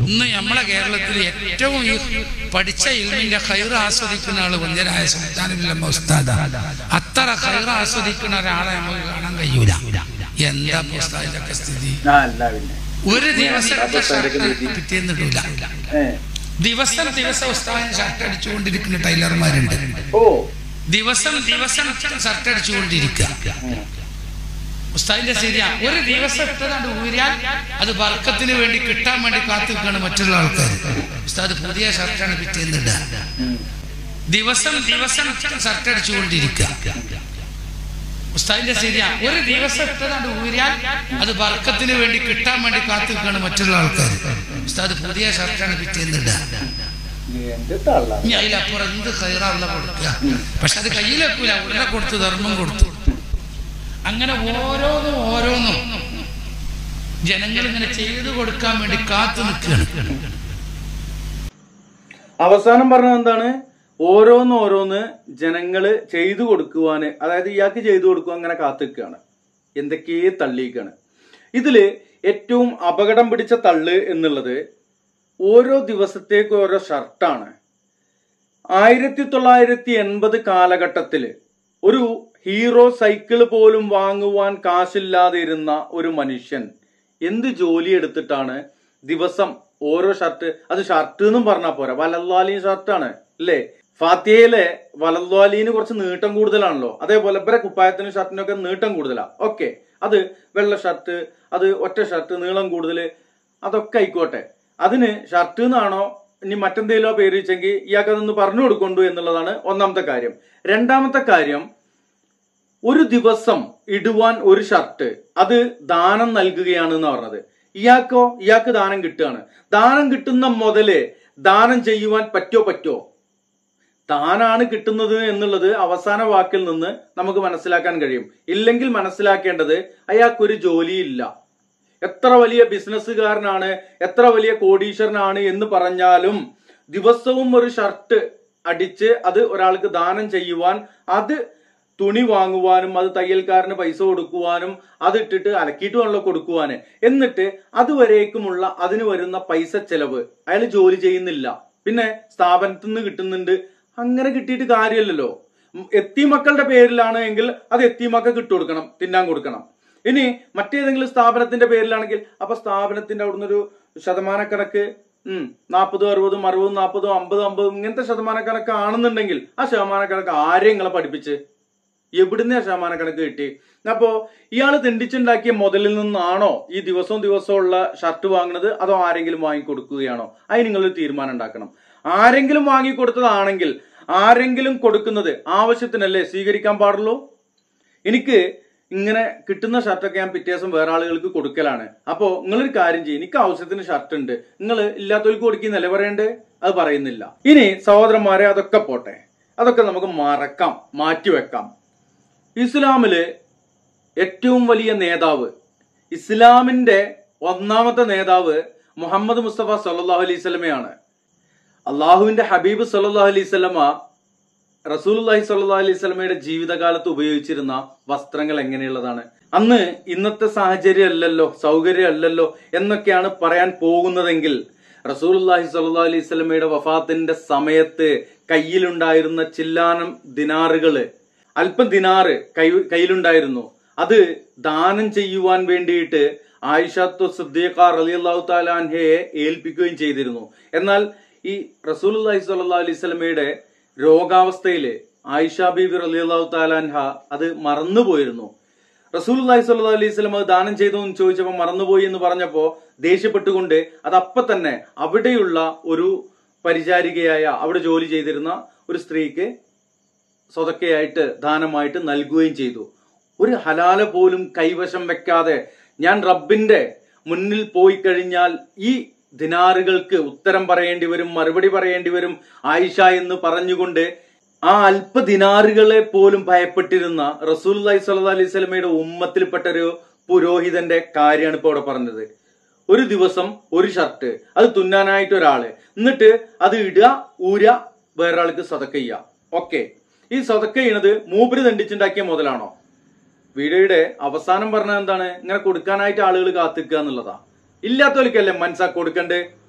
ഇന്ന് നമ്മളെ കേരളത്തിൽ ഏറ്റവും ഈ പഠിച്ച ഇൽമിന്റെ ഹൈർ ആസ്വദിക്കുന്ന ആള് വന്യരായ സുൽത്താനുല്ലമ്മ ഉസ്താദ അത്ര ഹൈർ ആസ്വദിക്കുന്ന ഒരാളെ നമുക്ക് കാണാൻ കഴിയൂല എന്താ ഉസ്താദിന്റെ ഒക്കെ സ്ഥിതി ആ അല്ല പിന്നെ ഒരു ദിവസം ഇട്ട ഷർട്ട് പിറ്റേന്നിടൂല ഏ ദിവസം ദിവസം ഉസ്താദിന് ഷർട്ട് അടിച്ചുകൊണ്ടിരിക്കുന്ന ടൈലർമാരുണ്ട് ഓ ദിവസം ദിവസം ഷർട്ട് അടിച്ചുകൊണ്ടിരിക്കുക ഉം. ഉസ്താദിന്റെ ശരിയാ ഒരു ദിവസം ഇട്ടതാണ്ട് ഊരിയാൽ അത് വർക്കത്തിന് വേണ്ടി കിട്ടാൻ വേണ്ടി കാത്തു നിൽക്കുകയാണ് മറ്റുള്ള ആൾക്കാർ ഉസ്താദ് പുതിയ ഷർട്ടാണ് പിറ്റേന്നിടുക ഉം. ദിവസം ദിവസം ഷർട്ട് അടിച്ചുകൊണ്ടിരിക്കുക ഉസ്താദിന്റെ ശരിയാ ഒരു ദിവസം ഇട്ടതാണ്ട് ഊരിയാൽ അത് വർക്കത്തിന് വേണ്ടി കിട്ടാൻ വേണ്ടി കാത്തു നിൽക്കുകയാണ് മറ്റുള്ള ആൾക്കാർ ഉസ്താദ് പുതിയ ഷർട്ടാണ് പിറ്റേന്നിടുക എന്ത് തള്ള ഇനി അതിലപ്പുറം എന്ത് കയറാനുള്ള കൊടുക്കുക പക്ഷെ അത് കയ്യിൽ വെക്കൂല ഉടനെ കൊടുത്തു ധർമ്മം കൊടുത്തു അങ്ങനെ ഓരോന്നും ഓരോന്നും ജനങ്ങൾ ഇങ്ങനെ ചെയ്തു കൊടുക്കാൻ വേണ്ടി കാത്തു നിൽക്കുകയാണ് അവസാനം പറഞ്ഞത് എന്താണ് ഓരോന്ന് ഓരോന്ന് ജനങ്ങള് ചെയ്തു കൊടുക്കുവാന് അതായത് ഇയാൾക്ക് ചെയ്തു കൊടുക്കുക അങ്ങനെ കാത്തിക്കുകയാണ് എന്തൊക്കെയേ തള്ളിയിക്കാണ് ഇതില് ഏറ്റവും അപകടം പിടിച്ച തള്ള് എന്നുള്ളത് ഓരോ ദിവസത്തേക്ക് ഓരോ ഷർട്ടാണ് ആയിരത്തി തൊള്ളായിരത്തി എൺപത് കാലഘട്ടത്തില് ഒരു ഹീറോ സൈക്കിൾ പോലും വാങ്ങുവാൻ കാശില്ലാതെ ഇരുന്ന ഒരു മനുഷ്യൻ എന്ത് ജോലി എടുത്തിട്ടാണ് ദിവസം ഓരോ ഷർട്ട് അത് ഷർട്ട് എന്നും പറഞ്ഞാൽ പോരാ വലല്ലാലിൻ ഷർട്ടാണ് അല്ലേ ഫാത്തിയയിലെ വലല്ലാലിന് കുറച്ച് നീട്ടം കൂടുതലാണല്ലോ അതേപോലെ ഇവരെ കുപ്പായത്തിനും ഷർട്ടിനും ഒക്കെ നീട്ടം കൂടുതലാ ഓക്കെ അത് വെള്ള ഷർട്ട് അത് ഒറ്റ ഷർട്ട് നീളം കൂടുതൽ അതൊക്കെ ആയിക്കോട്ടെ അതിന് ഷർട്ട് എന്നാണോ ഇനി മറ്റെന്തെങ്കിലോ പേര് വെച്ചെങ്കിൽ ഇയാൾക്ക് അതൊന്ന് പറഞ്ഞു കൊടുക്കൊണ്ടു എന്നുള്ളതാണ് ഒന്നാമത്തെ കാര്യം രണ്ടാമത്തെ കാര്യം ഒരു ദിവസം ഇടുവാൻ ഒരു ഷർട്ട് അത് ദാനം നൽകുകയാണ് എന്ന് പറഞ്ഞത് ഇയാൾക്കോ ഇയാൾക്ക് ദാനം കിട്ടുകയാണ് ദാനം കിട്ടുന്ന മുതല് ദാനം ചെയ്യുവാൻ പറ്റോ പറ്റോ താനാണ് കിട്ടുന്നത് എന്നുള്ളത് അവസാന വാക്കിൽ നിന്ന് നമുക്ക് മനസ്സിലാക്കാൻ കഴിയും ഇല്ലെങ്കിൽ മനസ്സിലാക്കേണ്ടത് അയാൾക്കൊരു ജോലിയില്ല എത്ര വലിയ ബിസിനസ്സുകാരനാണ് എത്ര വലിയ കോടീശ്വരനാണ് എന്ന് പറഞ്ഞാലും ദിവസവും ഒരു ഷർട്ട് അടിച്ച് അത് ഒരാൾക്ക് ദാനം ചെയ്യുവാൻ അത് തുണി വാങ്ങുവാനും അത് തയ്യൽക്കാരന് പൈസ കൊടുക്കുവാനും അത് ഇട്ടിട്ട് അലക്കിയിട്ട് വേണമല്ലോ കൊടുക്കുവാന് എന്നിട്ട് അതുവരേക്കുമുള്ള അതിന് വരുന്ന പൈസ ചെലവ് അയാൾ ജോലി ചെയ്യുന്നില്ല പിന്നെ സ്ഥാപനത്തിൽ നിന്ന് കിട്ടുന്നുണ്ട് അങ്ങനെ കിട്ടിയിട്ട് കാര്യമില്ലല്ലോ ഉം, എത്തി മക്കളുടെ പേരിലാണ് എങ്കിൽ അത് എത്തി മക്കൾക്ക് ഇട്ട് കൊടുക്കണം തിന്നാൻ കൊടുക്കണം ഇനി മറ്റേതെങ്കിലും സ്ഥാപനത്തിന്റെ പേരിലാണെങ്കിൽ അപ്പൊ സ്ഥാപനത്തിന്റെ അവിടുന്ന് ഒരു ശതമാനക്കണക്ക് ഉം നാൽപ്പതും അറുപതും അറുപതും നാൽപ്പതും അമ്പതും അമ്പതും ഇങ്ങനത്തെ ശതമാനക്കണക്ക് ആണെന്നുണ്ടെങ്കിൽ ആ ശതമാനക്കണക്ക് ആരെയും നിങ്ങളെ പഠിപ്പിച്ച് എവിടുന്ന് ആ ശതമാനക്കണക്ക് കിട്ടി അപ്പോ ഇയാൾ തെണ്ടിച്ചുണ്ടാക്കിയ മുതലിൽ നിന്നാണോ ഈ ദിവസവും ദിവസവും ഉള്ള ഷർട്ട് വാങ്ങുന്നത് അതോ ആരെങ്കിലും വാങ്ങിക്കൊടുക്കുകയാണോ അതിന് നിങ്ങൾ തീരുമാനം ഉണ്ടാക്കണം ആരെങ്കിലും വാങ്ങിക്കൊടുത്തതാണെങ്കിൽ ആരെങ്കിലും കൊടുക്കുന്നത് ആവശ്യത്തിനല്ലേ സ്വീകരിക്കാൻ പാടുള്ളൂ എനിക്ക് ഇങ്ങനെ കിട്ടുന്ന ഷർട്ടൊക്കെ ഞാൻ പിറ്റേ ദിവസം വേറെ ആളുകൾക്ക് കൊടുക്കലാണ് അപ്പോ നിങ്ങളൊരു കാര്യം ചെയ്യും എനിക്ക് ആവശ്യത്തിന് ഷർട്ട് ഉണ്ട് നിങ്ങൾ ഇല്ലാത്തവർക്ക് കൊടുക്കുന്നല്ലേ പറയണ്ടേ അത് പറയുന്നില്ല ഇനി സഹോദരന്മാരെ അതൊക്കെ പോട്ടെ അതൊക്കെ നമുക്ക് മറക്കാം മാറ്റിവെക്കാം ഇസ്ലാമില് ഏറ്റവും വലിയ നേതാവ് ഇസ്ലാമിന്റെ ഒന്നാമത്തെ നേതാവ് മുഹമ്മദ് മുസ്തഫ സല്ലാഹു അലൈഹി സ്വലമയാണ് അള്ളാഹുവിന്റെ ഹബീബ് സല്ലാഹു അലൈഹി സ്വലമ റസൂലുല്ലാഹി സല്ലാ അലൈഹി സ്വലമയുടെ ജീവിതകാലത്ത് ഉപയോഗിച്ചിരുന്ന വസ്ത്രങ്ങൾ എങ്ങനെയുള്ളതാണ് അന്ന് ഇന്നത്തെ സാഹചര്യം അല്ലല്ലോ സൗകര്യം അല്ലല്ലോ എന്നൊക്കെയാണ് പറയാൻ പോകുന്നതെങ്കിൽ റസൂലുല്ലാഹി സല്ലാ അലൈഹി സ്വലമയുടെ വഫാത്തിന്റെ സമയത്ത് കയ്യിലുണ്ടായിരുന്ന ചില്ലാനം ദിനാറുകള് അല്പം ദിനാറ് കൈ കയ്യിലുണ്ടായിരുന്നു അത് ദാനം ചെയ്യുവാൻ വേണ്ടിയിട്ട് ആയിഷത്തു സിദ്ദീഖ റളിയല്ലാഹു തആല അൻഹയെ ഏൽപ്പിക്കുകയും ചെയ്തിരുന്നു എന്നാൽ ഈ റസൂലുള്ളാഹി സ്വല്ലല്ലാഹു അലൈഹി വസല്ലമയുടെ രോഗാവസ്ഥയില് ആയിഷ ബീബി റളിയല്ലാഹു തആല അൻഹ അത് മറന്നുപോയിരുന്നു റസൂലുള്ളാഹി സ്വല്ലല്ലാഹു അലൈഹി വസല്ലം അത് ദാനം ചെയ്തു എന്ന് ചോദിച്ചപ്പോൾ മറന്നുപോയി എന്ന് പറഞ്ഞപ്പോ ദേഷ്യപ്പെട്ടുകൊണ്ട് അത് അപ്പൊ തന്നെ അവിടെയുള്ള ഒരു പരിചാരികയായ അവിടെ ജോലി ചെയ്തിരുന്ന ഒരു സ്ത്രീക്ക് സ്വതക്കയായിട്ട് ദാനമായിട്ട് നൽകുകയും ചെയ്തു ഒരു ഹലാല പോലും കൈവശം വെക്കാതെ ഞാൻ റബ്ബിന്റെ മുന്നിൽ പോയി കഴിഞ്ഞാൽ ഈ ദിനാറുകൾക്ക് ഉത്തരം പറയേണ്ടി വരും മറുപടി പറയേണ്ടി വരും ആയിഷ എന്ന് പറഞ്ഞുകൊണ്ട് ആ അല്പ ദിനാറുകളെ പോലും ഭയപ്പെട്ടിരുന്ന റസൂൽ സല്ലാ അലൈഹി സ്വലമയുടെ ഉമ്മത്തിൽപ്പെട്ട ഒരു പുരോഹിതന്റെ കാര്യമാണ് ഇപ്പൊ അവിടെ പറഞ്ഞത് ഒരു ദിവസം ഒരു ഷർട്ട് അത് തുന്നാനായിട്ട് ഒരാള് എന്നിട്ട് അത് ഇടുക ഊര വേറൊരാൾക്ക് സതക്ക ചെയ്യുക ഓക്കെ ഈ സതക്ക ചെയ്യണത് മൂപ്പര് ദണ്ഡിച്ചുണ്ടാക്കിയ മുതലാണോ വീഡിയോയുടെ അവസാനം പറഞ്ഞത് എന്താണ് ഇങ്ങനെ കൊടുക്കാനായിട്ട് ആളുകൾ കാത്തിക്കുക എന്നുള്ളതാ ഇല്ലാത്തവർക്കല്ലേ മനസ്സാ കൊടുക്കണ്ടേ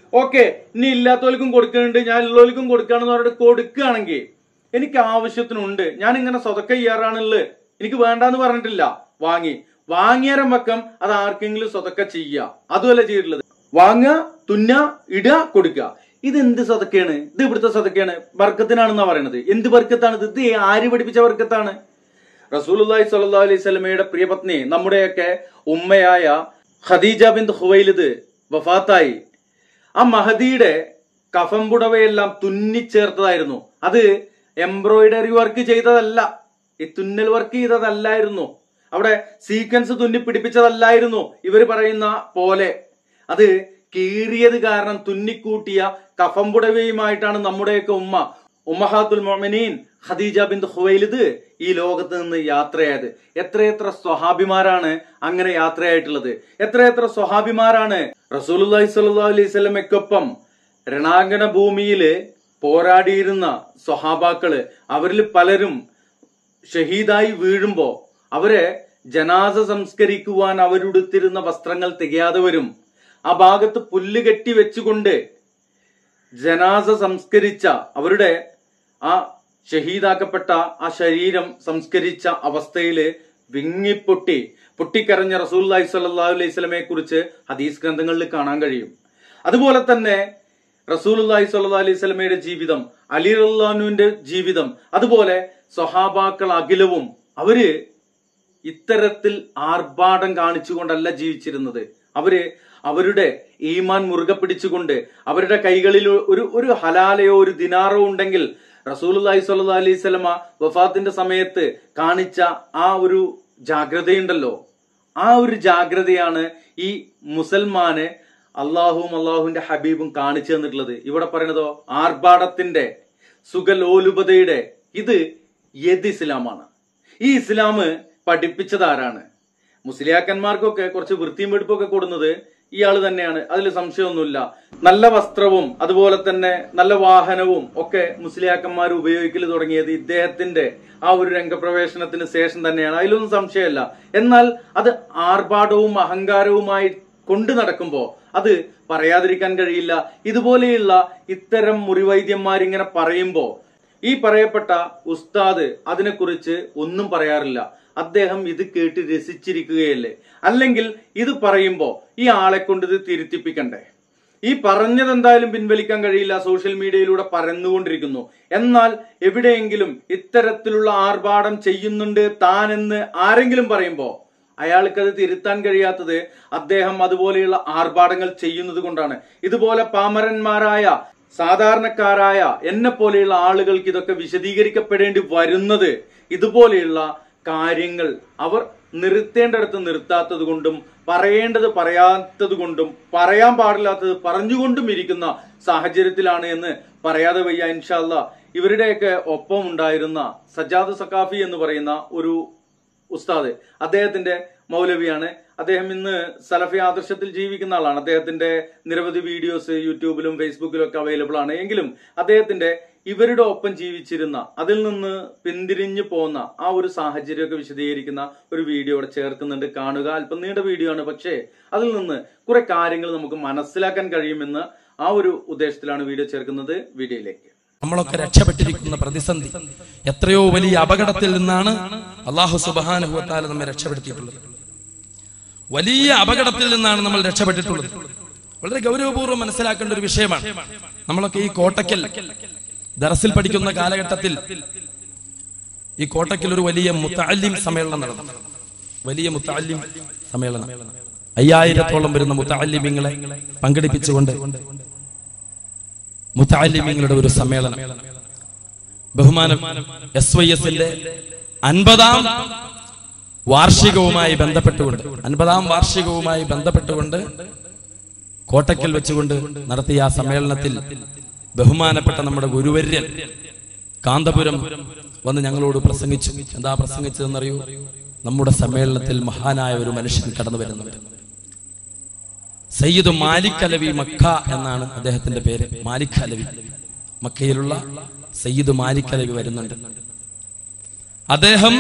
ഓക്കെ ഇനി ഇല്ലാത്തവർക്കും കൊടുക്കുന്നുണ്ട് ഞാൻ ഉള്ളവർക്കും കൊടുക്കുകയാണെന്ന് പറഞ്ഞിട്ട് കൊടുക്കുകയാണെങ്കിൽ എനിക്ക് ആവശ്യത്തിനുണ്ട് ഞാൻ ഇങ്ങനെ സ്വതക്ക ചെയ്യാറാണുള്ളത് എനിക്ക് വേണ്ടാന്ന് പറഞ്ഞിട്ടില്ല വാങ്ങി വാങ്ങിയരം പക്കം അത് ആർക്കെങ്കിലും സ്വതക്ക ചെയ്യുക അതുമല്ല ചെയ്തിട്ടുള്ളത് വാങ്ങുക തുന്ന ഇടുക കൊടുക്കുക ഇത് എന്ത് സതക്കയാണ് ഇത് ഇവിടുത്തെ സതക്കയാണ് ബർക്കത്തിനാണെന്നാ പറയണത് എന്ത് ബർക്കത്താണ് ഇത് ഇത് ആര് പഠിപ്പിച്ച ബർക്കത്താണ് റസൂലുള്ളാഹി സ്വല്ലല്ലാഹു അലൈഹി സ്വലമയുടെ പ്രിയപത്നി നമ്മുടെയൊക്കെ ഉമ്മയായ ഖദീജ ബിൻ ഹുവൈലിദ് വഫാത്തായി ആ മഹദിയുടെ കഫം പുടവയെല്ലാം തുന്നിച്ചേർത്തതായിരുന്നു അത് എംബ്രോയിഡറി വർക്ക് ചെയ്തതല്ല ഈ തുന്നൽ വർക്ക് ചെയ്തതല്ലായിരുന്നു അവിടെ സീക്വൻസ് തുന്നി പിടിപ്പിച്ചതല്ലായിരുന്നു ഇവർ പറയുന്ന പോലെ അത് കീറിയത് കാരണം തുന്നിക്കൂട്ടിയ കഫം പുടവയുമായിട്ടാണ് നമ്മുടെയൊക്കെ ഉമ്മ ഉമ്മഹാത്തുൽ മൊമിനീൻ ഖദീജ ബിൻ ഹുവൈലിദ് ഈ ലോകത്ത് നിന്ന് യാത്രയായത് എത്രയെത്ര സ്വഹാബിമാരാണ് അങ്ങനെ യാത്രയായിട്ടുള്ളത് എത്രയെത്ര സ്വഹാബിമാരാണ് റസൂലുള്ളാഹി സ്വല്ലല്ലാഹു അലൈഹി വസല്ലമയ്ക്കൊപ്പം രണാങ്കണ ഭൂമിയില് പോരാടിയിരുന്ന സ്വഹാബാക്കള് അവരിൽ പലരും ഷഹീദായി വീഴുമ്പോ അവരെ ജനാസ സംസ്കരിക്കുവാൻ അവരുടുത്തിരുന്ന വസ്ത്രങ്ങൾ തികയാതെ വരും ആ ഭാഗത്ത് പുല്ല് കെട്ടി വെച്ചുകൊണ്ട് ജനാസ സംസ്കരിച്ച അവരുടെ ആ ഷഹീദാക്കപ്പെട്ട ആ ശരീരം സംസ്കരിച്ച അവസ്ഥയില് വിങ്ങിപ്പൊട്ടി പൊട്ടിക്കരഞ്ഞ റസൂല്ലി സ്വല്ലല്ലാഹു അലൈഹി സ്വലമയെ കുറിച്ച് ഹദീസ് ഗ്രന്ഥങ്ങളിൽ കാണാൻ കഴിയും അതുപോലെ തന്നെ റസൂലുല്ലാഹി സ്വല്ലല്ലാഹു അലൈഹി സ്വലമയുടെ ജീവിതം അലി റഹ്ലാനുവിന്റെ ജീവിതം അതുപോലെ സ്വഹാബാക്കൾ അഖിലവും അവര് ഇത്തരത്തിൽ ആർഭാടം കാണിച്ചുകൊണ്ടല്ല ജീവിച്ചിരുന്നത് അവര് അവരുടെ ഈമാൻ മുറുകെ പിടിച്ചുകൊണ്ട് അവരുടെ കൈകളിൽ ഒരു ഒരു ഹലാലയോ ഒരു ദിനാറോ ഉണ്ടെങ്കിൽ റസൂലുല്ലാഹി സ്വല്ലല്ലാഹു അലൈഹി സ്വലമ വഫാത്തിന്റെ സമയത്ത് കാണിച്ച ആ ഒരു ജാഗ്രതയുണ്ടല്ലോ ആ ഒരു ജാഗ്രതയാണ് ഈ മുസൽമാന് അള്ളാഹുവും അള്ളാഹുവിന്റെ ഹബീബും കാണിച്ചു തന്നിട്ടുള്ളത് ഇവിടെ പറയുന്നതോ ആർഭാടത്തിന്റെ സുഖലോലുപതയുടെ ഇത് ഏത് ഇസ്ലാമാണ് ഈ ഇസ്ലാം പഠിപ്പിച്ചത് ആരാണ് മുസ്ലിയാക്കന്മാർക്കൊക്കെ കുറച്ച് വൃത്തിയും വെടുപ്പൊക്കെ കൊടുക്കുന്നത് ഇയാൾ തന്നെയാണ് അതിൽ സംശയമൊന്നുമില്ല നല്ല വസ്ത്രവും അതുപോലെ തന്നെ നല്ല വാഹനവും ഒക്കെ മുസ്ലിയാക്കന്മാർ ഉപയോഗിക്കൽ തുടങ്ങിയത് ഇദ്ദേഹത്തിന്റെ ആ ഒരു രംഗപ്രവേശനത്തിന് ശേഷം തന്നെയാണ് അതിലൊന്നും സംശയമല്ല എന്നാൽ അത് ആർഭാടവും അഹങ്കാരവുമായി കൊണ്ടു നടക്കുമ്പോ അത് പറയാതിരിക്കാൻ കഴിയില്ല ഇതുപോലെയുള്ള ഇത്തരം മുറിവൈദ്യന്മാരിങ്ങനെ പറയുമ്പോ ഈ പറയപ്പെട്ട ഉസ്താദ് അതിനെക്കുറിച്ച് ഒന്നും പറയാറില്ല അദ്ദേഹം ഇത് കേട്ട് രസിച്ചിരിക്കുകയല്ലേ അല്ലെങ്കിൽ ഇത് പറയുമ്പോ ഈ ആളെ കൊണ്ട് ഇത് തിരുത്തിപ്പിക്കണ്ടേ ഈ പറഞ്ഞത് എന്തായാലും പിൻവലിക്കാൻ കഴിയില്ല സോഷ്യൽ മീഡിയയിലൂടെ പരന്നുകൊണ്ടിരിക്കുന്നു എന്നാൽ എവിടെയെങ്കിലും ഇത്തരത്തിലുള്ള ആർഭാടം ചെയ്യുന്നുണ്ട് താനെന്ന് ആരെങ്കിലും പറയുമ്പോ അയാൾക്കത് തിരുത്താൻ കഴിയാത്തത് അദ്ദേഹം അതുപോലെയുള്ള ആർഭാടങ്ങൾ ചെയ്യുന്നത് കൊണ്ടാണ് ഇതുപോലെ പാമരന്മാരായ സാധാരണക്കാരായ എന്നെ പോലെയുള്ള ആളുകൾക്ക് ഇതൊക്കെ വിശദീകരിക്കപ്പെടേണ്ടി വരുന്നത് ഇതുപോലെയുള്ള കാര്യങ്ങൾ അവർ നിർത്തേണ്ടടുത്ത് നിർത്താത്തത് കൊണ്ടും പറയേണ്ടത് പറയാത്തത് കൊണ്ടും പറയാൻ പാടില്ലാത്തത് പറഞ്ഞുകൊണ്ടും ഇരിക്കുന്ന സാഹചര്യത്തിലാണ് എന്ന് പറയാതെ വയ്യ ഇൻഷാല്ല ഇവരുടെയൊക്കെ ഒപ്പം ഉണ്ടായിരുന്ന സജാദ് സക്കാഫി എന്ന് പറയുന്ന ഒരു ഉസ്താദ് അദ്ദേഹത്തിന്റെ മൗലവിയാണ് അദ്ദേഹം ഇന്ന് സലഫി ആദർശത്തിൽ ജീവിക്കുന്ന ആളാണ് അദ്ദേഹത്തിന്റെ നിരവധി വീഡിയോസ് യൂട്യൂബിലും ഫേസ്ബുക്കിലും ഒക്കെ അവൈലബിൾ ആണ് എങ്കിലും അദ്ദേഹത്തിന്റെ ഇവരുടെ ഒപ്പം ജീവിച്ചിരുന്ന അതിൽ നിന്ന് പിന്തിരിഞ്ഞു പോകുന്ന ആ ഒരു സാഹചര്യമൊക്കെ വിശദീകരിക്കുന്ന ഒരു വീഡിയോ ഇവിടെ ചേർക്കുന്നുണ്ട് കാണുക അല്പം നീണ്ട വീഡിയോ ആണ് പക്ഷേ അതിൽ നിന്ന് കുറെ കാര്യങ്ങൾ നമുക്ക് മനസ്സിലാക്കാൻ കഴിയുമെന്ന് ആ ഒരു ഉദ്ദേശത്തിലാണ് വീഡിയോ ചേർക്കുന്നത് വീഡിയോയിലേക്ക് നമ്മളൊക്കെ രക്ഷപ്പെട്ടിരിക്കുന്ന പ്രതിസന്ധി എത്രയോ വലിയ അപകടത്തിൽ നിന്നാണ് അള്ളാഹു സുബാനുഭവത്താൽ നമ്മെ രക്ഷപ്പെടുത്തിയിട്ടുള്ളത് വലിയ അപകടത്തിൽ നിന്നാണ് നമ്മൾ രക്ഷപ്പെട്ടിട്ടുള്ളത് വളരെ ഗൗരവപൂർവ്വം മനസ്സിലാക്കേണ്ട ഒരു വിഷയമാണ് നമ്മളൊക്കെ ഈ കോട്ടക്കൽ ദറസിൽ പഠിക്കുന്ന കാലഘട്ടത്തിൽ ഈ കോട്ടക്കൽ ഒരു വലിയ മുത്തല്ലിം സമ്മേളനം നടന്നു വലിയ മുത്തല്ലിം സമ്മേളനം അയ്യായിരത്തോളം വരുന്ന മുത്തല്ലിമിങ്ങളെ പങ്കെടുപ്പിച്ചുകൊണ്ട് മുത്താലിമ്യങ്ങളുടെ ഒരു സമ്മേളനം ബഹുമാനം എസ് വൈ എസിന്റെ അൻപതാം വാർഷികവുമായി ബന്ധപ്പെട്ടുകൊണ്ട് അൻപതാം വാർഷികവുമായി ബന്ധപ്പെട്ടുകൊണ്ട് കോട്ടക്കൽ വെച്ചുകൊണ്ട് നടത്തിയ ആ സമ്മേളനത്തിൽ ബഹുമാനപ്പെട്ട നമ്മുടെ ഗുരുവര്യൻ കാന്തപുരം വന്ന് ഞങ്ങളോട് പ്രസംഗിച്ചു എന്താ പ്രസംഗിച്ചതെന്നറിയൂ നമ്മുടെ സമ്മേളനത്തിൽ മഹാനായ ഒരു മനുഷ്യൻ കടന്നു വരുന്നുണ്ട് സയ്യിദ് മാലിക് അലവി മക്ക എന്നാണ് അദ്ദേഹത്തിന്റെ പേര് മാലിക് അലവി മക്കയിലുള്ള സയ്യിദ് മാലിക് അലവി വരുന്നുണ്ട് അദ്ദേഹം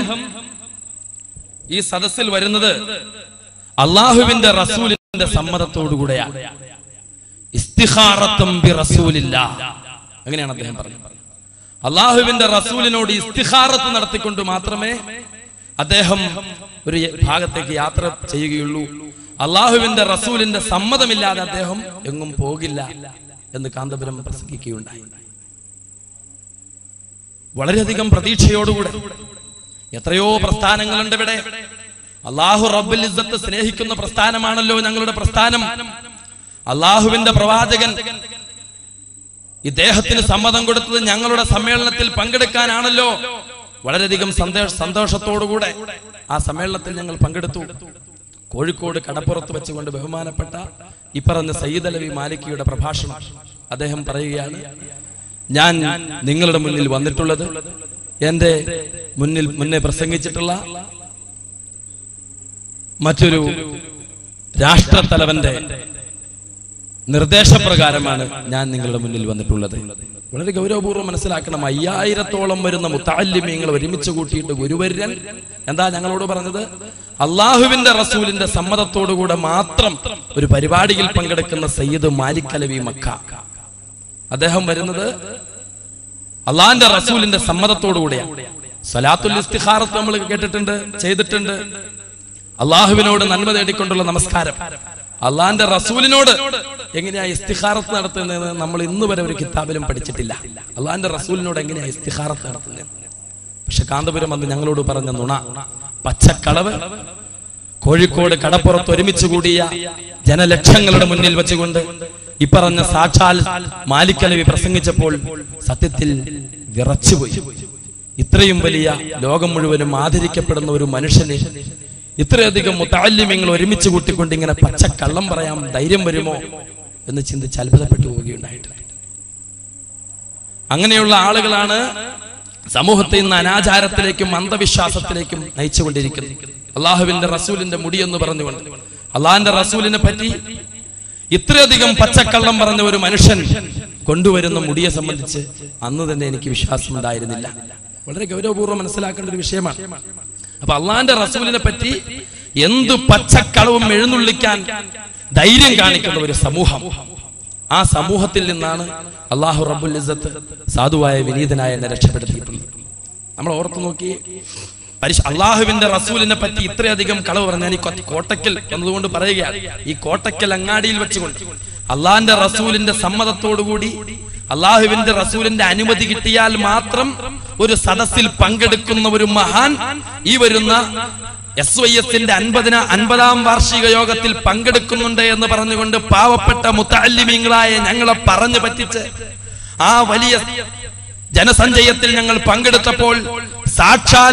ഈ സദസ്സിൽ വരുന്നത് അള്ളാഹുവിന്റെ റസൂലിന്റെ സമ്മതത്തോടുകൂടെയാണ് ഇസ്തിഖാറത്തും ബി റസൂലില്ലാ. അങ്ങനെയാണ് അദ്ദേഹം പറഞ്ഞത് അള്ളാഹുവിന്റെ റസൂലിനോട് ഇസ്തിഖാറത്ത് നടത്തിക്കൊണ്ട് മാത്രമേ അദ്ദേഹം ഒരു ഭാഗത്തേക്ക് യാത്ര ചെയ്യുകയുള്ളൂ അള്ളാഹുവിന്റെ റസൂലിന്റെ സമ്മതമില്ലാതെ അദ്ദേഹം എങ്ങും പോകില്ല എന്ന് കാന്തപുരം പ്രസംഗിക്കുകയുണ്ടായി വളരെയധികം പ്രതീക്ഷയോടുകൂടെ എത്രയോ പ്രസ്ഥാനങ്ങളുണ്ട് ഇവിടെ അള്ളാഹു റബ്ബുൽ ഇസ്സത്ത് സ്നേഹിക്കുന്ന പ്രസ്ഥാനമാണല്ലോ ഞങ്ങളുടെ പ്രസ്ഥാനം അള്ളാഹുവിന്റെ പ്രവാചകൻ ഇദ്ദേഹത്തിന് സമ്മതം കൊടുത്തത് ഞങ്ങളുടെ സമ്മേളനത്തിൽ പങ്കെടുക്കാനാണല്ലോ വളരെയധികം സന്തോഷ സന്തോഷത്തോടുകൂടെ ആ സമ്മേളനത്തിൽ ഞങ്ങൾ പങ്കെടുത്തു കോഴിക്കോട് കടപ്പുറത്ത് വെച്ചുകൊണ്ട് ബഹുമാനപ്പെട്ട ഈ പറഞ്ഞ സയ്യിദ് അലവി മാലിക്കിയുടെ പ്രഭാഷണം അദ്ദേഹം പറയുകയാണ് ഞാൻ നിങ്ങളുടെ മുന്നിൽ വന്നിട്ടുള്ളത് എന്റെ മുന്നിൽ മുന്നേ പ്രസംഗിച്ചിട്ടുള്ള മറ്റൊരു രാഷ്ട്രത്തലവന്റെ നിർദ്ദേശപ്രകാരമാണ് ഞാൻ നിങ്ങളുടെ മുന്നിൽ വന്നിട്ടുള്ളത് വളരെ ഗൗരവപൂർവ്വം മനസ്സിലാക്കണം അയ്യായിരത്തോളം വരുന്ന മുത്താലിമ്യങ്ങൾ ഒരുമിച്ച് കൂട്ടിയിട്ട് ഗുരുവര്യൻ എന്താ ഞങ്ങളോട് പറഞ്ഞത് അള്ളാഹുവിന്റെ റസൂലിന്റെ സമ്മതത്തോടുകൂടെ മാത്രം ഒരു പരിപാടിയിൽ പങ്കെടുക്കുന്ന സയ്യിദ് മാലിക് അലവി മക്ക അദ്ദേഹം വരുന്നത് അള്ളാഹിന്റെ റസൂലിന്റെ സമ്മതത്തോടുകൂടെയാണ് സലാത്തുൽ ഇസ്തിഖാറത്ത് നമ്മൾ കേട്ടിട്ടുണ്ട് ചെയ്തിട്ടുണ്ട് അള്ളാഹുവിനോട് നന്മ തേടിക്കൊണ്ടുള്ള നമസ്കാരം അള്ളാഹിന്റെ റസൂലിനോട് എങ്ങനെയാ ഇസ്തിഖാറത്ത് നടത്തുന്നത് നമ്മൾ ഇന്ന് വരെ ഒരു കിതാബിലും പഠിച്ചിട്ടില്ല അള്ളാഹിന്റെ റസൂലിനോട് എങ്ങനെയാ ഇസ്തിഖാറത്ത് നടത്തുന്നത് പക്ഷെ കാന്തപുരം അന്ന് ഞങ്ങളോട് പറഞ്ഞ നുണ പച്ചക്കളവ് കോഴിക്കോട് കടപ്പുറത്ത് ഒരുമിച്ച് കൂടിയ ജനലക്ഷങ്ങളുടെ മുന്നിൽ വെച്ചുകൊണ്ട് ഇപ്പറഞ്ഞ സാക്ഷാൽ മാലിക്കലവി പ്രസംഗിച്ചപ്പോൾ സത്യത്തിൽ വിറച്ചുപോയി ഇത്രയും വലിയ ലോകം മുഴുവനും ആദരിക്കപ്പെടുന്ന ഒരു മനുഷ്യനെ ഇത്രയധികം മുത്താല്യമങ്ങൾ ഒരുമിച്ച് കൂട്ടിക്കൊണ്ട് ഇങ്ങനെ പച്ചക്കള്ളം പറയാൻ ധൈര്യം വരുമോ എന്ന് ചിന്തിച്ച് അത്ഭുതപ്പെട്ടു പോവുകയുണ്ടായിട്ടുണ്ട് അങ്ങനെയുള്ള ആളുകളാണ് സമൂഹത്തെ ഇന്ന് അനാചാരത്തിലേക്കും അന്ധവിശ്വാസത്തിലേക്കും നയിച്ചുകൊണ്ടിരിക്കുന്നത് അള്ളാഹുവിന്റെ റസൂലിന്റെ മുടി എന്ന് പറഞ്ഞുകൊണ്ട് അള്ളാഹിന്റെ റസൂലിനെ പറ്റി ഇത്രയധികം പച്ചക്കള്ളം പറഞ്ഞ ഒരു മനുഷ്യൻ കൊണ്ടുവരുന്ന മുടിയെ സംബന്ധിച്ച് അന്ന് തന്നെ എനിക്ക് വിശ്വാസം ഉണ്ടായിരുന്നില്ല വളരെ ഗൗരവപൂർവ്വം മനസ്സിലാക്കേണ്ട ഒരു വിഷയമാണ് അപ്പൊ അള്ളാഹിന്റെ റസൂലിനെ പറ്റി എന്തു പച്ചക്കളവും എഴുന്നള്ളിക്കാൻ ധൈര്യം കാണിക്കുന്ന ഒരു സമൂഹം ആ സമൂഹത്തിൽ നിന്നാണ് അള്ളാഹു റബ്ബുൽ ഇസ്സത്ത് സാധുവായ വിനീതനായ എന്നെ രക്ഷപ്പെടുത്തിയിട്ടുള്ളത് നമ്മൾ ഓർത്തു നോക്കി പരിശു അള്ളാഹുവിന്റെ റസൂലിനെ പറ്റി ഇത്രയധികം കളവ് പറഞ്ഞാൽ ഈ കൊ- കോട്ടക്കൽ എന്നതുകൊണ്ട് പറയുകയാണ് ഈ കോട്ടക്കൽ അങ്ങാടിയിൽ വെച്ചുകൊണ്ട് അള്ളാഹിന്റെ റസൂലിന്റെ സമ്മതത്തോടുകൂടി അള്ളാഹുവിന്റെ റസൂലിന്റെ അനുമതി കിട്ടിയാൽ മാത്രം ഒരു സദസ്സിൽ പങ്കെടുക്കുന്ന ഒരു മഹാൻ ഈ വരുന്ന എസ് വൈ എസിന്റെ അൻപതിന അൻപതാം വാർഷിക യോഗത്തിൽ പങ്കെടുക്കുന്നുണ്ട് എന്ന് പറഞ്ഞുകൊണ്ട് പാവപ്പെട്ട മുത്തല്ലിമീങ്ങളായ ഞങ്ങളെ പറഞ്ഞു പറ്റിച്ച് ആ വലിയ ജനസഞ്ചയത്തിൽ ഞങ്ങൾ പങ്കെടുത്തപ്പോൾ സാക്ഷാൽ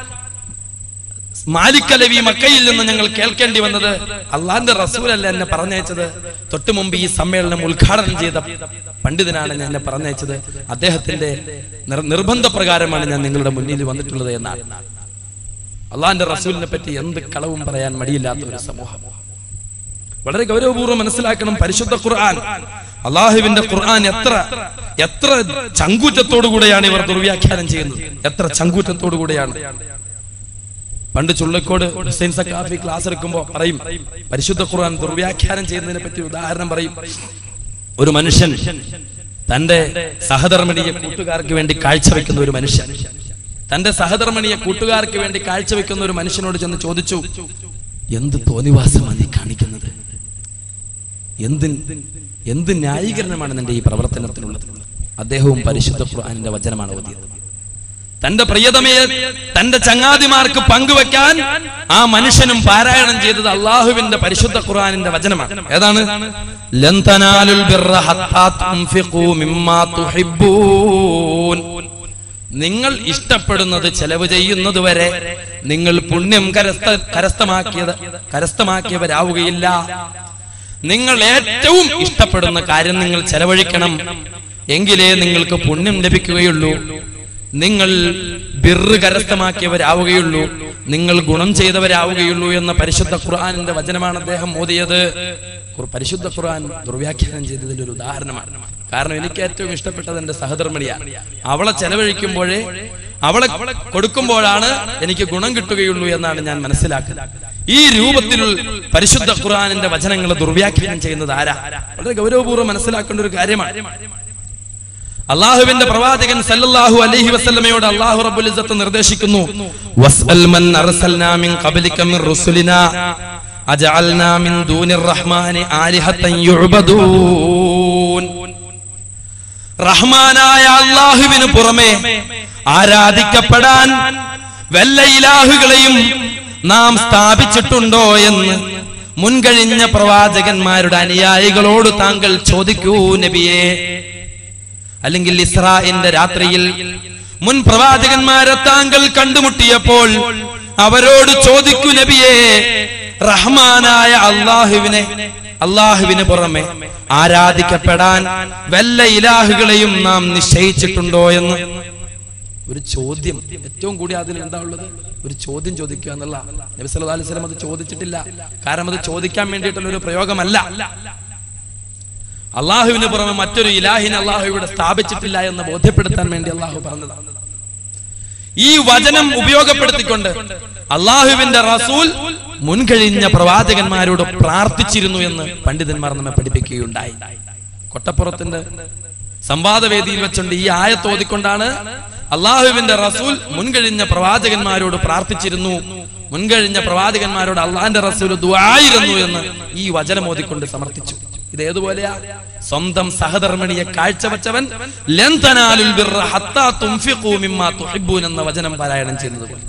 മാലിക്കലവി മക്കയിൽ നിന്ന് ഞങ്ങൾ കേൾക്കേണ്ടി വന്നത് അള്ളാന്റെ റസൂലല്ല എന്നെ പറഞ്ഞയച്ചത് തൊട്ടു മുമ്പ് ഈ സമ്മേളനം ഉദ്ഘാടനം ചെയ്ത പണ്ഡിതനാണ് ഞാൻ എന്നെ പറഞ്ഞയച്ചത് അദ്ദേഹത്തിന്റെ നിർ- നിർബന്ധപ്രകാരമാണ് ഞാൻ നിങ്ങളുടെ മുന്നിൽ വന്നിട്ടുള്ളത് എന്നാണ് അള്ളാന്റെ റസൂലിനെ പറ്റി എന്ത് കളവും പറയാൻ മടിയില്ലാത്ത ഒരു സമൂഹം വളരെ ഗൗരവപൂർവ്വം മനസ്സിലാക്കണം പരിശുദ്ധ ഖുർആൻ അള്ളാഹുവിന്റെ ഖുർആൻ എത്ര എത്ര ചങ്കൂറ്റത്തോടു കൂടെയാണ് ഇവർ ദുർവ്യാഖ്യാനം ചെയ്യുന്നത് എത്ര ചങ്കൂറ്റത്തോടു കൂടെയാണ് പണ്ട് ചുള്ളിക്കോട് ഹുസൈൻ സക്കാഫി ക്ലാസ് എടുക്കുമ്പോ പറയും പരിശുദ്ധ ഖുർആൻ ദുർവ്യാഖ്യാനം ചെയ്യുന്നതിനെ പറ്റി ഉദാഹരണം പറയും ഒരു മനുഷ്യൻ തന്റെ സഹധർമ്മിണിയെ കൂട്ടുകാർക്ക് വേണ്ടി കാഴ്ചവെക്കുന്ന ഒരു മനുഷ്യൻ തന്റെ സഹധർമ്മിണിയെ കൂട്ടുകാർക്ക് വേണ്ടി കാഴ്ചവെക്കുന്ന ഒരു മനുഷ്യനോട് ചെന്ന് ചോദിച്ചു എന്ത് തോന്നിവാസമാണ് നീ കാണിക്കുന്നത് എന്ത് എന്ത് ന്യായീകരണമാണ് നിന്റെ ഈ പ്രവർത്തനത്തിനുള്ളത് അദ്ദേഹവും പരിശുദ്ധ ഖുർആനിന്റെ വചനമാണ് ഓതിയത് തന്റെ പ്രിയതമയെ തന്റെ ചങ്ങാതിമാർക്ക് പങ്കുവെക്കാൻ ആ മനുഷ്യനും പാരായണം ചെയ്തത് അള്ളാഹുവിന്റെ പരിശുദ്ധ ഖുർആനിന്റെ വചനമാണ് ഏതാണ് ലൻ തനാലുൽ ബിർറ ഹത്താ തുൻഫിഖൂ മിമ്മാ തുഹിബ്ബൂൻ നിങ്ങൾ ഇഷ്ടപ്പെടുന്നത് ചെലവ് ചെയ്യുന്നത് വരെ നിങ്ങൾ പുണ്യം കരസ്ഥ കരസ്ഥമാക്കിയത് കരസ്ഥമാക്കിയവരാവുകയില്ല നിങ്ങൾ ഏറ്റവും ഇഷ്ടപ്പെടുന്ന കാര്യം നിങ്ങൾ ചെലവഴിക്കണം എങ്കിലേ നിങ്ങൾക്ക് പുണ്യം ലഭിക്കുകയുള്ളൂ നിങ്ങൾ ബിറ് കരസ്ഥമാക്കിയവരാവുകയുള്ളൂ നിങ്ങൾ ഗുണം ചെയ്തവരാവുകയുള്ളൂ എന്ന പരിശുദ്ധ ഖുർആാനിന്റെ വചനമാണ് അദ്ദേഹം മോദിയത് ഖുർ- പരിശുദ്ധ ഖുർആൻ ദുർവ്യാഖ്യാനം ചെയ്തതിന്റെ ഒരു ഉദാഹരണമാണ് കാരണം എനിക്ക് ഏറ്റവും ഇഷ്ടപ്പെട്ടത് എന്റെ സഹധർമ്മിണിയാണ് അവളെ ചെലവഴിക്കുമ്പോഴേ അവളെ കൊടുക്കുമ്പോഴാണ് എനിക്ക് ഗുണം കിട്ടുകയുള്ളൂ എന്നാണ് ഞാൻ മനസ്സിലാക്കുന്നത് ഈ രൂപത്തിൽ പരിശുദ്ധ ഖുർആനിന്റെ വചനങ്ങളെ ദുർവ്യാഖ്യാനം ചെയ്യുന്നത് ആരാ വളരെ ഗൗരവപൂർവ്വം മനസ്സിലാക്കേണ്ട ഒരു കാര്യമാണ് അള്ളാഹുവിന്റെ പ്രവാചകൻ സല്ലല്ലാഹു അലൈഹി വസല്ലമയോട് അള്ളാഹു റബ്ബുൽ ഇസ്സത്ത് നിർദ്ദേശിക്കുന്നു വസ്അൽ മൻ അർസൽനാ മിൻ ഖബ്ലിക മിൻ റുസുലിനാ അജഅൽനാ മിൻ ദൂനിർ റഹ്മാനി ആലിഹത്തൻ യുഅബദൂൻ റഹ്മാനായ അള്ളാഹുവിന് പുറമെ ആരാധിക്കപ്പെടാൻ വല്ല ഇലാഹുകളെയും നാം സ്ഥാപിച്ചിട്ടുണ്ടോ എന്ന് മുൻകഴിഞ്ഞ പ്രവാചകന്മാരുടെ അനുയായികളോട് താങ്കൾ ചോദിക്കൂ നബിയെ അല്ലെങ്കിൽ ഇസ്രാഇന്റെ രാത്രിയിൽ മുൻ പ്രവാചകന്മാരെ താങ്കൾ കണ്ടുമുട്ടിയപ്പോൾ അവരോട് ചോദിക്കൂ നബിയെ റഹ്മാനായ അള്ളാഹുവിനെ അള്ളാഹുവിന് പുറമെ ആരാധിക്കപ്പെടാൻ വല്ല ഇലാഹുകളെയും നാം നിശ്ചയിച്ചിട്ടുണ്ടോ എന്ന് ഒരു ചോദ്യം ഏറ്റവും കൂടി അതിൽ എന്താ ഉള്ളത് ഒരു ചോദ്യം ചോദിക്കുക എന്നുള്ള നബി സല്ലല്ലാഹു അലൈഹി വസല്ലം അത് ചോദിച്ചിട്ടില്ല കാരണം അത് ചോദിക്കാൻ വേണ്ടിയിട്ടുള്ള ഒരു പ്രയോഗമല്ല അള്ളാഹുവിന് പുറമെ മറ്റൊരു ഇലാഹിനെ അള്ളാഹു ഇവിടെ സ്ഥാപിച്ചിട്ടില്ല എന്ന് ബോധ്യപ്പെടുത്താൻ വേണ്ടി അള്ളാഹു പറഞ്ഞതാണ് ഈ വചനം ഉപയോഗപ്പെടുത്തിക്കൊണ്ട് അള്ളാഹുവിന്റെ റസൂൽ മുൻകഴിഞ്ഞ പ്രവാചകന്മാരോട് പ്രാർത്ഥിച്ചിരുന്നു എന്ന് പണ്ഡിതന്മാർ നമ്മെ പഠിപ്പിക്കുകയുണ്ടായി കൊട്ടപ്പുറത്തിന്റെ സംവാദവേദിയിൽ വെച്ചുകൊണ്ട് ഈ ആയത്ത് ഓതിക്കൊണ്ടാണ് അള്ളാഹുവിന്റെ റസൂൽ മുൻകഴിഞ്ഞ പ്രവാചകന്മാരോട് പ്രാർത്ഥിച്ചിരുന്നു മുൻകഴിഞ്ഞ പ്രവാചകന്മാരോട് അള്ളാഹിന്റെ റസൂൽ ദുആയിരുന്നു എന്ന് ഈ വചനം ഓതിക്കൊണ്ട് സമർത്ഥിച്ചു ഇത് ഏതുപോലെയാ സ്വന്തം സഹധർമ്മിണിയെ കാഴ്ചവെച്ചവൻ ലൻ തനാലുൽ ബിർറ ഹത്താ തുൻഫിഖൂ മിമ്മാ തുഹിബ്ബൂൻ എന്ന വചനം പാരായണം ചെയ്യുന്നത് പോലെ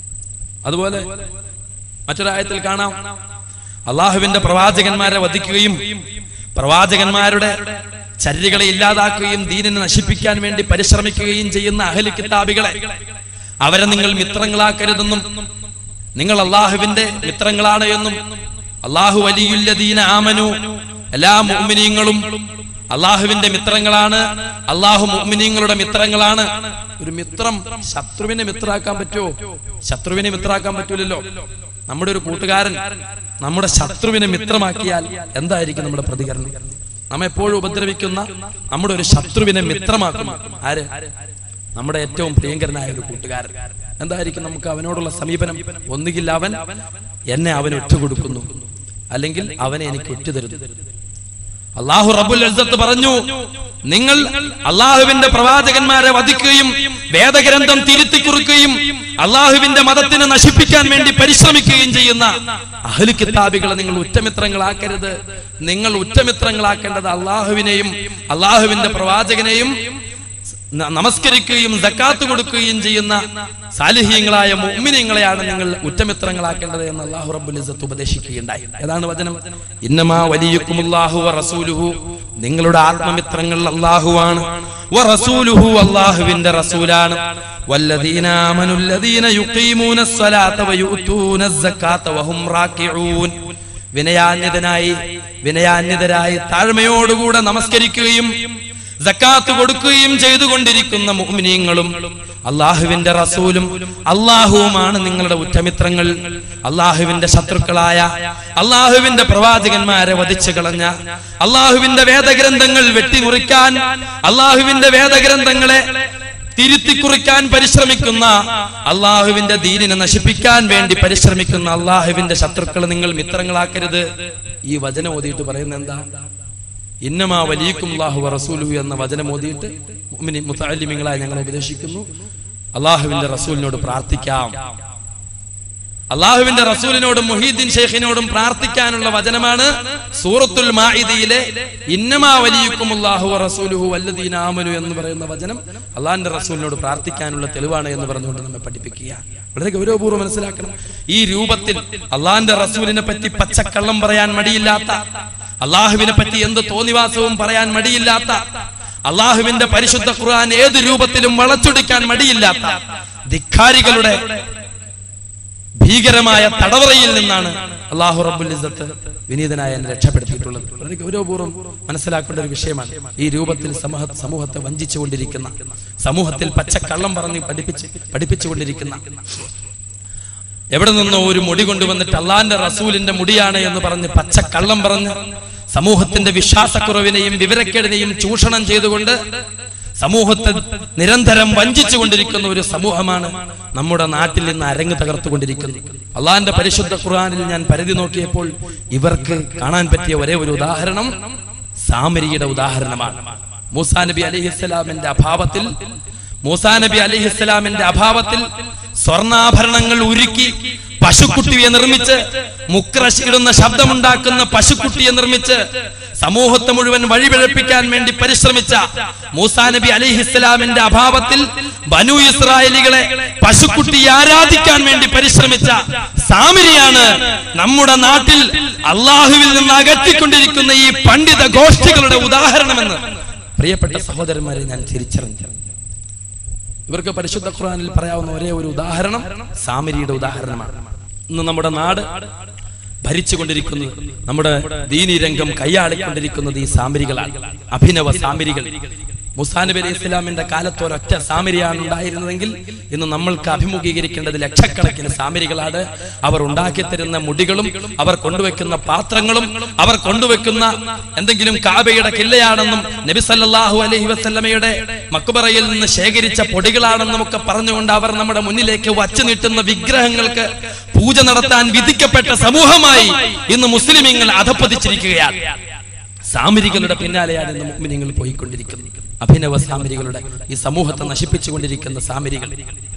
അതുപോലെ മറ്റൊരായത്തിൽ കാണാം അള്ളാഹുവിന്റെ പ്രവാചകന്മാരെ വധിക്കുകയും പ്രവാചകന്മാരുടെ ചര്യകളെ ഇല്ലാതാക്കുകയും ദീനിനെ നശിപ്പിക്കാൻ വേണ്ടി പരിശ്രമിക്കുകയും ചെയ്യുന്ന അഹലി കിതാബികളെ അവരെ നിങ്ങൾ മിത്രങ്ങളാക്കരുതെന്നും നിങ്ങൾ അള്ളാഹുവിന്റെ മിത്രങ്ങളാണ് എന്നും അള്ളാഹു വലിയുല്ലദീന ആമനു എല്ലാ മുഅ്മിനീങ്ങളും അള്ളാഹുവിന്റെ മിത്രങ്ങളാണ് അള്ളാഹു മുഅ്മിനീങ്ങളുടെ മിത്രങ്ങളാണ് ഒരു മിത്രം ശത്രുവിനെ മിത്രാക്കാൻ പറ്റുമോ ശത്രുവിനെ മിത്രാക്കാൻ പറ്റൂലല്ലോ നമ്മുടെ ഒരു കൂട്ടുകാരൻ നമ്മുടെ ശത്രുവിനെ മിത്രമാക്കിയാൽ എന്തായിരിക്കും നമ്മുടെ പ്രതികരണം നമ്മെ എപ്പോഴും ഉപദ്രവിക്കുന്ന നമ്മുടെ ഒരു ശത്രുവിനെ മിത്രമാക്കുന്നു ആര് നമ്മുടെ ഏറ്റവും പ്രിയങ്കരനായ ഒരു കൂട്ടുകാരൻ എന്തായിരിക്കും നമുക്ക് അവനോടുള്ള സമീപനം ഒന്നുകിൽ അവൻ എന്നെ അവൻ ഒറ്റുകൊടുക്കുന്നു അല്ലെങ്കിൽ അവനെ എനിക്ക് ഒറ്റുതരുന്നു അള്ളാഹു റബുൽ അൽസത്ത് പറഞ്ഞു നിങ്ങൾ അള്ളാഹുവിന്റെ പ്രവാചകന്മാരെ വധിക്കുകയും വേദഗ്രന്ഥം തിരുത്തി കുറിക്കുകയും അള്ളാഹുവിന്റെ മതത്തിനെ നശിപ്പിക്കാൻ വേണ്ടി പരിശ്രമിക്കുകയും ചെയ്യുന്ന അഹ്ലു കിതാബികളെ നിങ്ങൾ ഉറ്റമിത്രങ്ങളാക്കരുത് നിങ്ങൾ ഉറ്റമിത്രങ്ങളാക്കേണ്ടത് അള്ളാഹുവിനെയും അള്ളാഹുവിന്റെ പ്രവാചകനെയും ന- നമസ്കരിക്കുകയും സക്കാത്ത് കൊടുക്കുകയും ചെയ്യുന്ന സാലിഹ്യങ്ങളായ മുഅ്മിനീങ്ങളെയാണ് നിങ്ങൾ ഉറ്റമിത്രങ്ങളാക്കേണ്ടത് എന്ന് അള്ളാഹു റബ്ബുൽ ഇസ്സത്ത് ഉപദേശിക്കുകയുണ്ടായി ഏതാണ് വചനം ഇന്നമാ വലിയുക്കുമുല്ലാഹു വ റസൂലുഹു നിങ്ങളുടെ ആത്മമിത്രങ്ങൾ അള്ളാഹുവാണ് വ റസൂലുഹു അള്ളാഹുവിന്റെ റസൂലാണ് വല്ലദീന ആമനു الذين يقيمون الصلاة ويؤتون الزكاة وهم راكعون വിനയാന്യതനായി വിനയാന്യതരായി താഴ്മയോടുകൂടെ നമസ്കരിക്കുകയും സക്കാത്ത് കൊടുക്കുകയും ചെയ്തുകൊണ്ടിരിക്കുന്ന മുഅ്മിനീങ്ങളും അള്ളാഹുവിന്റെ റസൂലും അള്ളാഹുവുമാണ് നിങ്ങളുടെ ഉറ്റമിത്രങ്ങൾ അള്ളാഹുവിന്റെ ശത്രുക്കളായ അള്ളാഹുവിന്റെ പ്രവാചകന്മാരെ വധിച്ചു കളഞ്ഞ അള്ളാഹുവിന്റെ വേദഗ്രന്ഥങ്ങൾ വെട്ടിമുറിക്കാൻ അള്ളാഹുവിന്റെ വേദഗ്രന്ഥങ്ങളെ തിരുത്തി കുറിക്കാൻ പരിശ്രമിക്കുന്ന അള്ളാഹുവിന്റെ ദീനിനെ നശിപ്പിക്കാൻ വേണ്ടി പരിശ്രമിക്കുന്ന അള്ളാഹുവിന്റെ ശത്രുക്കളെ നിങ്ങൾ മിത്രങ്ങളാക്കരുത് ഈ വചനം ഓതിയിട്ട് പറയുന്നത് എന്താ ഇന്നമാ വലിയക്കും അള്ളാഹു റസൂലു എന്ന വചനം ഓതിയിട്ട് മുഅ്മിനി മുത്തഅല്ലിമീങ്ങളായി ഞങ്ങൾ ഉപദേശിക്കുന്നു അള്ളാഹുവിന്റെ റസൂലിനോട് പ്രാർത്ഥിക്കാം അള്ളാഹുവിന്റെ റസൂലിനോടും മുഹീദ്ദീൻ ഷെയ്ഖിനോടും പ്രാർത്ഥിക്കാനുള്ള വചനമാണ് സൂറത്തുൽ മാഇദയിലെ ഇന്നമാ വലിയക്കും അള്ളാഹു റസൂലുഹു വല്ലദീന ആമനു എന്ന് പറയുന്ന വചനം അള്ളാഹിന്റെ റസൂലിനോട് പ്രാർത്ഥിക്കാനുള്ള തെളിവാണ് എന്ന് പറഞ്ഞുകൊണ്ട് നമ്മെ പഠിപ്പിക്കുക വളരെ ഗൗരവപൂർവ്വം മനസ്സിലാക്കണം ഈ രൂപത്തിൽ അള്ളാഹിന്റെ റസൂലിനെ പറ്റി പച്ചക്കള്ളം പറയാൻ മടിയില്ലാത്ത അള്ളാഹുവിനെ പറ്റി എന്ത് തോന്നിവാസവും പറയാൻ മടിയില്ലാത്ത അള്ളാഹുവിന്റെ പരിശുദ്ധ ഖുർആൻ ഏത് രൂപത്തിലും വളച്ചൊടിക്കാൻ മടിയില്ലാത്ത ധിക്കാരികളുടെ ഭീകരമായ തടവറയിൽ നിന്നാണ് അള്ളാഹു റബ്ബുൽ ഇസ്സത്ത് വിനീതനായ എന്നെ രക്ഷപ്പെടുത്തിയിട്ടുള്ളത് വളരെ ഗൗരവപൂർവ്വം മനസ്സിലാക്കേണ്ട ഒരു വിഷയമാണ് ഈ രൂപത്തിൽ സമൂഹ സമൂഹത്തെ വഞ്ചിച്ചുകൊണ്ടിരിക്കുന്ന സമൂഹത്തിൽ പച്ചക്കള്ളം പറഞ്ഞ് പഠിപ്പിച്ച് പഠിപ്പിച്ചുകൊണ്ടിരിക്കുന്ന എവിടെ നിന്നോ ഒരു മുടി കൊണ്ടുവന്നിട്ട് അള്ളാന്റെ റസൂലിന്റെ മുടിയാണ് എന്ന് പറഞ്ഞ് പച്ചക്കള്ളം പറഞ്ഞ് സമൂഹത്തിന്റെ വിശ്വാസക്കുറവിനെയും വിവരക്കേടിനെയും ചൂഷണം ചെയ്തുകൊണ്ട് സമൂഹത്തെ നിരന്തരം വഞ്ചിച്ചു കൊണ്ടിരിക്കുന്ന ഒരു സമൂഹമാണ് നമ്മുടെ നാട്ടിൽ നിന്ന് അരങ്ങ് തകർത്തുകൊണ്ടിരിക്കുന്നത് അള്ളാഹിന്റെ പരിശുദ്ധ ഖുർആനിൽ ഞാൻ പരിധി നോക്കിയപ്പോൾ ഇവർക്ക് കാണാൻ പറ്റിയ ഒരേ ഒരു ഉദാഹരണം സാമരിയുടെ ഉദാഹരണമാണ് മൂസാ നബി അലിഹിസ്സലാമിന്റെ അഭാവത്തിൽ മൂസാ നബി അലിഹിസ്സലാമിന്റെ അഭാവത്തിൽ സ്വർണ്ണാഭരണങ്ങൾ ഉരുക്കി പശുക്കുട്ടിയെ നിർമ്മിച്ച് മുക്രശിടുന്ന ശബ്ദമുണ്ടാക്കുന്ന പശുക്കുട്ടിയെ നിർമ്മിച്ച് സമൂഹത്തെ മുഴുവൻ വഴിപിഴപ്പിക്കാൻ വേണ്ടി പരിശ്രമിച്ച മൂസാ നബി അലിഹിസ്സലാമിന്റെ അഭാവത്തിൽ ബനു ഇസ്രായേലികളെ പശുക്കുട്ടിയെ ആരാധിക്കാൻ വേണ്ടി പരിശ്രമിച്ച സാമിരിയാണ് നമ്മുടെ നാട്ടിൽ അള്ളാഹുവിൽ നിന്ന് അകറ്റിക്കൊണ്ടിരിക്കുന്ന ഈ പണ്ഡിത ഗോഷ്ഠികളുടെ ഉദാഹരണമെന്ന് പ്രിയപ്പെട്ട സഹോദരന്മാരെ ഞാൻ തിരിച്ചറിഞ്ഞു ഇവർക്ക് പരിശുദ്ധ ഖുർആനിൽ പറയാവുന്ന ഒരേ ഒരു ഉദാഹരണം സാമരിയുടെ ഉദാഹരണമാണ് ഇന്ന് നമ്മുടെ നാട് ഭരിച്ചുകൊണ്ടിരിക്കുന്നത് നമ്മുടെ ദീനി രംഗം കൈയാളിക്കൊണ്ടിരിക്കുന്നത് ഈ സാമരികളാണ് അഭിനവ സാമരികൾ മുസാ നബി അലൈഹി ഇസ്ലാമിന്റെ കാലത്ത് ഒരൊറ്റ സാമരിയാണ് ഉണ്ടായിരുന്നതെങ്കിൽ ഇന്ന് നമ്മൾക്ക് അഭിമുഖീകരിക്കേണ്ടത് ലക്ഷക്കണക്കിന് സാമരികളാണ് അവർ ഉണ്ടാക്കി തരുന്ന മുടികളും അവർ കൊണ്ടുവെക്കുന്ന പാത്രങ്ങളും അവർ കൊണ്ടുവെക്കുന്ന എന്തെങ്കിലും കാബയുടെ കില്ലയാണെന്നും നബി സല്ലല്ലാഹു അലൈഹി വസല്ലമയുടെ മക്കുബറയിൽ നിന്ന് ശേഖരിച്ച പൊടികളാണെന്നും ഒക്കെ പറഞ്ഞുകൊണ്ട് അവർ നമ്മുടെ മുന്നിലേക്ക് വച്ചു നീട്ടുന്ന വിഗ്രഹങ്ങൾക്ക് പൂജ നടത്താൻ വിധിക്കപ്പെട്ട സമൂഹമായി ഇന്ന് മുസ്ലിമീങ്ങൾ അധപ്പതിച്ചിരിക്കുകയാണ് സാമരികളുടെ പിന്നാലെയാണ് ഇന്ന് മുഅ്മിനീങ്ങൾ പോയിക്കൊണ്ടിരിക്കുന്നത് അഭിനവ സാമരികളുടെ ഈ സമൂഹത്തെ നശിപ്പിച്ചുകൊണ്ടിരിക്കുന്ന സാമരികൾ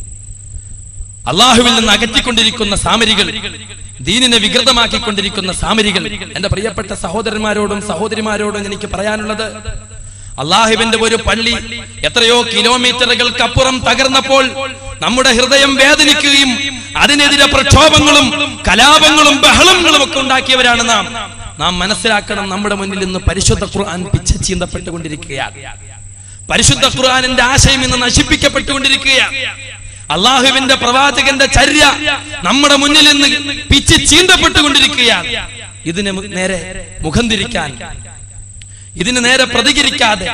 അള്ളാഹുവിൽ നിന്ന് അകറ്റിക്കൊണ്ടിരിക്കുന്ന സാമരികൾ ദീനിനെ വികൃതമാക്കിക്കൊണ്ടിരിക്കുന്ന സാമരികൾ എന്റെ പ്രിയപ്പെട്ട സഹോദരന്മാരോടും സഹോദരിമാരോടും എനിക്ക് പറയാനുള്ളത് അള്ളാഹുവിന്റെ ഒരു പള്ളി എത്രയോ കിലോമീറ്ററുകൾക്കപ്പുറം തകർന്നപ്പോൾ നമ്മുടെ ഹൃദയം വേദനിക്കുകയും അതിനെതിരെ പ്രക്ഷോഭങ്ങളും കലാപങ്ങളും ബഹളങ്ങളും ഒക്കെ ഉണ്ടാക്കിയവരാണ് നാം നാം മനസ്സിലാക്കണം നമ്മുടെ മുന്നിൽ ഇന്ന് പരിശുദ്ധ ഖുർആൻ പിച്ച ചീന്തപ്പെട്ടുകൊണ്ടിരിക്കുകയാണ് പരിശുദ്ധ ഖുർആനിന്റെ ആശയം ഇന്ന് നശിപ്പിക്കപ്പെട്ടുകൊണ്ടിരിക്കുകയാണ് അള്ളാഹുവിന്റെ പ്രവാചകന്റെ ചര്യ നമ്മുടെ മുന്നിൽ നിന്ന് പിച്ച് ചീന്തപ്പെട്ടുകൊണ്ടിരിക്കുകയാണ് ഇതിന് നേരെ മുഖം തിരിക്കാൻ ഇതിന് നേരെ പ്രതികരിക്കാതെ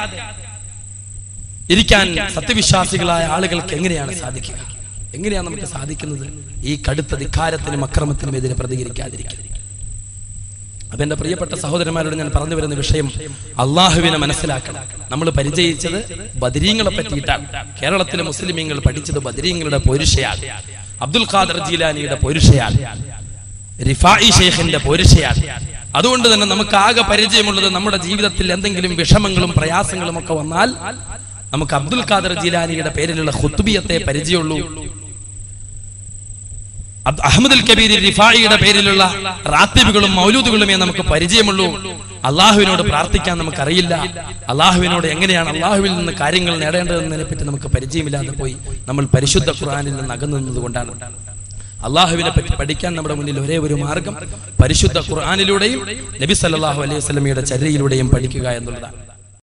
ഇരിക്കാൻ സത്യവിശ്വാസികളായ ആളുകൾക്ക് എങ്ങനെയാണ് സാധിക്കുക എങ്ങനെയാണ് നമുക്ക് സാധിക്കുന്നത് ഈ കടുത്ത ധിക്കാരത്തിനും അക്രമത്തിനും എതിരെ പ്രതികരിക്കാതിരിക്കുക അപ്പൊ എന്റെ പ്രിയപ്പെട്ട സഹോദരന്മാരോട് ഞാൻ പറഞ്ഞു വരുന്ന വിഷയം അള്ളാഹുവിനെ മനസ്സിലാക്കണം നമ്മൾ പരിചയിച്ചത് ബദരീങ്ങളെ പറ്റിയിട്ടാണ് കേരളത്തിലെ മുസ്ലിമീങ്ങൾ പഠിച്ചത് ബദരീങ്ങളുടെ പൗരുഷയാണ് അബ്ദുൽ ഖാദർ ജീലാനിയുടെ പൗരുഷയാണ് റിഫായി ഷെയ്ഖിന്റെ പൗരുഷയാണ് അതുകൊണ്ട് തന്നെ നമുക്ക് ആകെ പരിചയമുള്ളത് നമ്മുടെ ജീവിതത്തിൽ എന്തെങ്കിലും വിഷമങ്ങളും പ്രയാസങ്ങളും ഒക്കെ വന്നാൽ നമുക്ക് അബ്ദുൽ ഖാദർ ജീലാനിയുടെ പേരിലുള്ള ഖുത്തുബിയത്തെ പരിചയമുള്ളൂ അബ്ദ് അഹമ്മദുൽ കബീർ റിഫായിയുടെ പേരിലുള്ള റാത്തിബുകളും മൗലൂദുകളുമേ നമുക്ക് പരിചയമുള്ളൂ അള്ളാഹുവിനോട് പ്രാർത്ഥിക്കാൻ നമുക്കറിയില്ല അള്ളാഹുവിനോട് എങ്ങനെയാണ് അള്ളാഹുവിൽ നിന്ന് കാര്യങ്ങൾ നേടേണ്ടതെന്നതിനെ പറ്റി നമുക്ക് പരിചയമില്ലാതെ പോയി നമ്മൾ പരിശുദ്ധ ഖുർആനിൽ നിന്ന് അകന്നു നിന്നതുകൊണ്ടാണ് അള്ളാഹുവിനെ പറ്റി പഠിക്കാൻ നമ്മുടെ മുന്നിൽ ഒരേ ഒരു മാർഗം പരിശുദ്ധ ഖുർആനിലൂടെയും നബി സല്ലല്ലാഹു അലൈഹി വസല്ലമയുടെ ചര്യയിലൂടെയും പഠിക്കുക എന്നുള്ളതാണ്